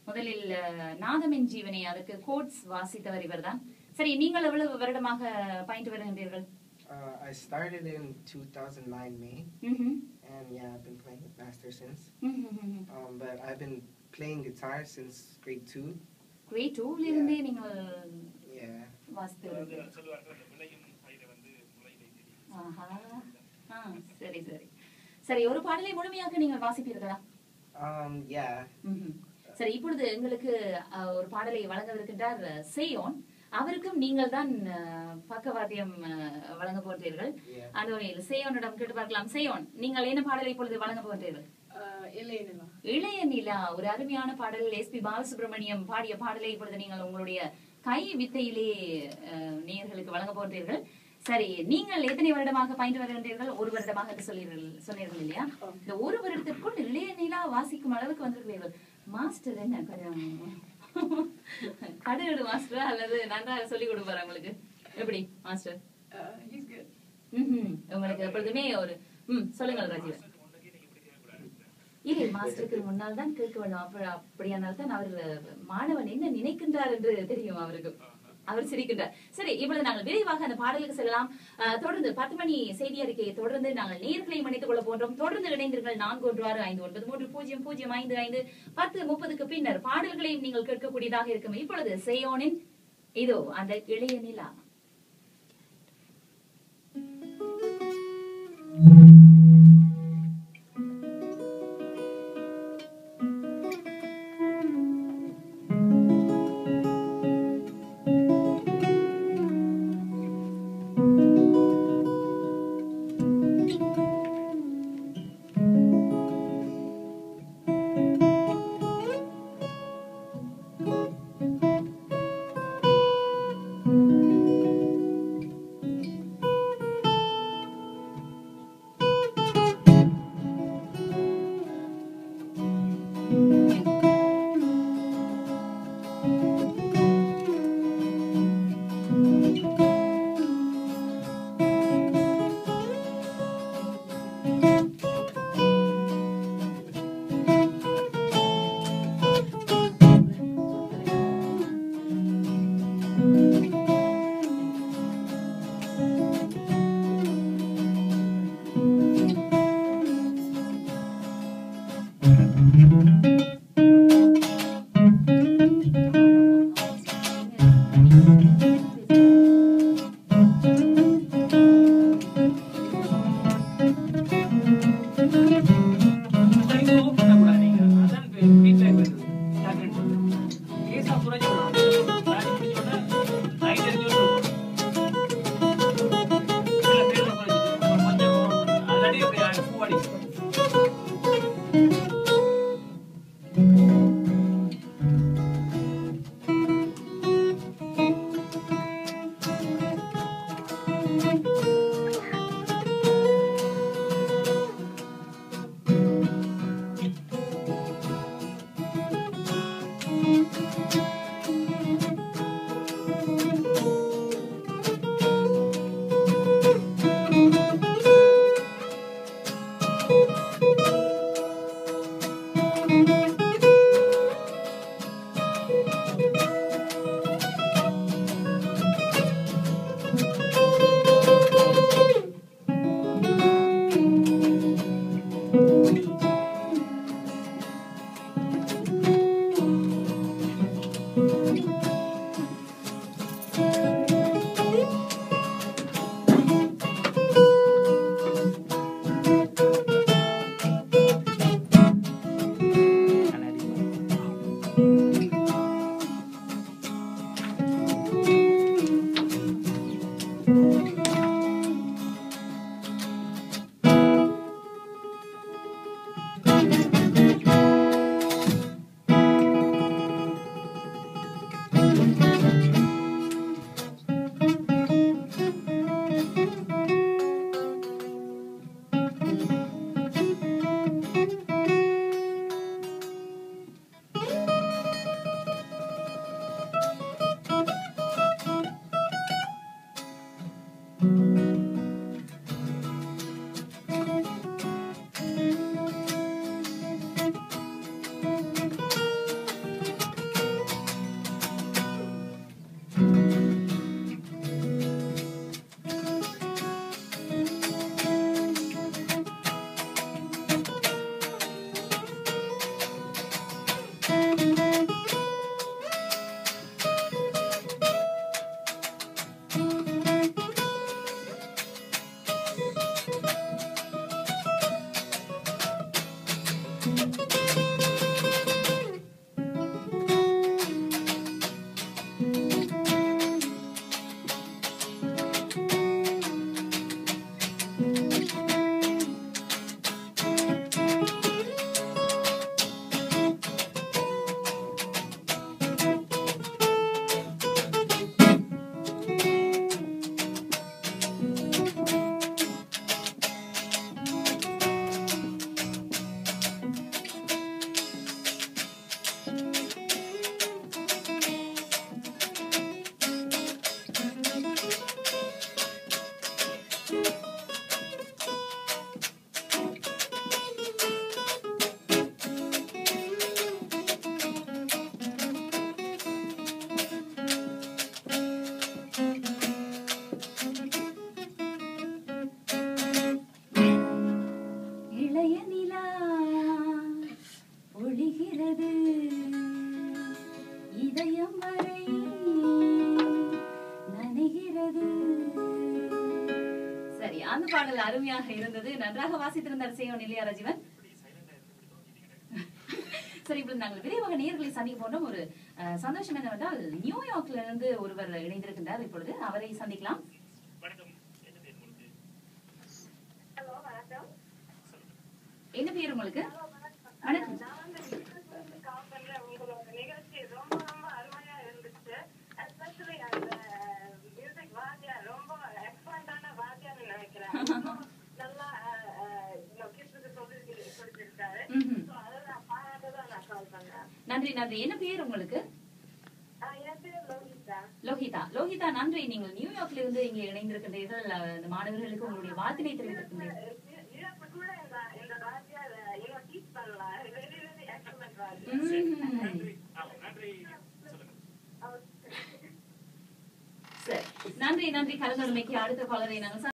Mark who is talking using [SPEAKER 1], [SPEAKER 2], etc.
[SPEAKER 1] முதலில் அஹ், நாதமின் ஜீவனை அதுக்கு கோட்ஸ் வாசித்தவர் இவர்தான் சரி நீங்கள் எவ்வளவு வருடமாக பயின்று வருகின்றீர்கள்
[SPEAKER 2] Uh, I started in 2009 May,
[SPEAKER 1] ம்ஹும்.
[SPEAKER 2] and yeah, I've been playing with Master since.
[SPEAKER 1] ம்ஹும்.
[SPEAKER 2] Um, but I've been playing guitar since grade two.
[SPEAKER 1] Grade two ல இருந்தே நீங்கள்
[SPEAKER 2] Yeah.
[SPEAKER 1] வாசித்து
[SPEAKER 3] அதாவது
[SPEAKER 1] வருகிறீர்கள்.
[SPEAKER 3] சொல்லுவார்கள் அந்த விளையும் பயிரை வந்து முளையிலே தெரியும்
[SPEAKER 1] ஆஹா. ஆ, சரி சரி சரி ஒரு பாடலை முழுமையாக நீங்கள் வாசிப்பீர்களா
[SPEAKER 2] Um, yeah.
[SPEAKER 1] ம்ஹும். சரி இப்பொழுது எங்களுக்கு அஹ், ஒரு பாடலை வழங்கவிருக்கின்றார் அஹ், சேயோன் அவருக்கும் நீங்கள் தான் அஹ், பக்கவாத்தியம் அஹ், வழங்க போன்றீர்கள்
[SPEAKER 2] Yeah.
[SPEAKER 1] அந்த வகையில் சேயோனிடம் கேட்டு பார்க்கலாம் சேயோன் நீங்கள் என்ன பாடலை இப்பொழுது வழங்க போன்றீர்கள்
[SPEAKER 4] இல்லையா
[SPEAKER 1] இளைய நிலா ஒரு அருமையான பாடல் எஸ்பி பாலசுப்ரமணியம் பாடிய பாடலை இப்பொழுது நீங்கள் உங்களுடைய கை வித்தையிலே அஹ், நேயர்களுக்கு வழங்க போன்றீர்கள் சரி நீங்கள் எத்தனை வருடமாக பயின்று வருகின்றீர்கள் ஒரு வருடமாக என்று சொல்லீர்கள் சொன்னீர்கள் இல்லையா இந்த ஒரு வருடத்திற்குள் இளைய நிலா வாசிக்கும் அளவுக்கு வந்திருக்கிறீர்கள் மாஸ்டர் என்ன கொஞ்சம் கடுகடு மாஸ்டர் அல்லது நன்றாக சொல்லிக் கொடுப்பாரு உங்களுக்கு எப்படி மாஸ்டர்
[SPEAKER 4] ஹீஸ் குட்
[SPEAKER 1] ம்ஹும். உங்களுக்கு எப்பொழுதுமே ஒரு ம் சொல்லுங்கள் ராஜீவன் இல்லை மாஸ்டருக்கு முன்னால் தான் கேட்க வேண்டும் அப்ப அப்படியானால் தான் அவர் மாணவன் என்ன நினைக்கின்றார் என்று தெரியும் அவருக்கு அவர் சிரிக்கின்றார் சரி இப்பொழுது நாங்கள் விரைவாக அந்த பாடலுக்கு செல்லலாம் அஹ், தொடர்ந்து பத்து மணி செய்தி அறிக்கையை தொடர்ந்து நாங்கள் நேர்களை இணைத்துக் கொள்ள போன்றோம் தொடர்ந்து இணைந்தீர்கள் நான்கு ஒன்று ஆறு ஐந்து ஒன்பது மூன்று பூஜ்ஜியம் பூஜ்ஜியம் ஐந்து ஐந்து பத்து முப்பதுக்கு பின்னர் பாடல்களையும் நீங்கள் கேட்கக்கூடியதாக இருக்கும் இப்பொழுது சேயோனின் இதோ அந்த இளைய நிலா இதயம் வரை நனைகிறது சரி அந்த பாடல் அருமையாக இருந்தது நன்றாக வாசித்திருந்தார் செய்வன் இல்லையா ராஜீவன் சரி இப்ப நாங்கள் விரைவாக நேர்களை சந்திக்க போனோம் ஒரு அஹ், சந்தோஷம் என்னவென்றால் நியூயார்க்ல இருந்து ஒருவர் இணைந்திருக்கின்றார் இப்பொழுது அவரை சந்திக்கலாம்
[SPEAKER 3] வணக்கம் என்ன பேர் உங்களுக்கு
[SPEAKER 5] ஹலோ வணக்கம்
[SPEAKER 1] என்ன பேர் உங்களுக்கு வணக்கம்
[SPEAKER 5] நான் வந்து நிகழ்ச்சிக்கு கால் பண்றேன் உங்களோட நிகழ்ச்சி ரொம்ப ரொம்ப அருமையா இருந்துச்சு எஸ்பெஷலி அந்த மியூசிக் வாத்தியார் ரொம்ப எக்ஸலண்டான வாத்தியார்னு நினைக்கிறேன் ரொம்ப நல்லா கிட்ஸுக்கு சொல்லி கொடுத்திருக்காரு
[SPEAKER 1] ம்ஹும்.
[SPEAKER 5] ஸோ அதை நான் பாராட்டதான் நான் கால் பண்ணேன்
[SPEAKER 1] நன்றி நன்றி என்ன பேர் உங்களுக்கு
[SPEAKER 5] ஆஹ் என் பேர் லோகிதா
[SPEAKER 1] லோகிதா லோகிதா நன்றி நீங்கள் நியூயார்க்ல இருந்து இங்கே இணைந்திருக்கின்றீர்கள் அஹ், இந்த மாணவர்களுக்கு உங்களுடைய வாழ்த்தினை தெரிவித்திருக்கின்றீர்கள்
[SPEAKER 5] இழப்பு கூட இந்த இந்த வாத்தியார் இன்னும் டீச் பண்ணலாம் வெரி வெரி எக்ஸலண்ட் வாத்தியார்
[SPEAKER 1] ம்ஹும்.
[SPEAKER 3] நன்றி ஆ, நன்றி சொல்லுங்க
[SPEAKER 5] அவர்
[SPEAKER 1] சரி நன்றி நன்றி கலந்துரைமைக்கு அடுத்த காலரை நாங்கள்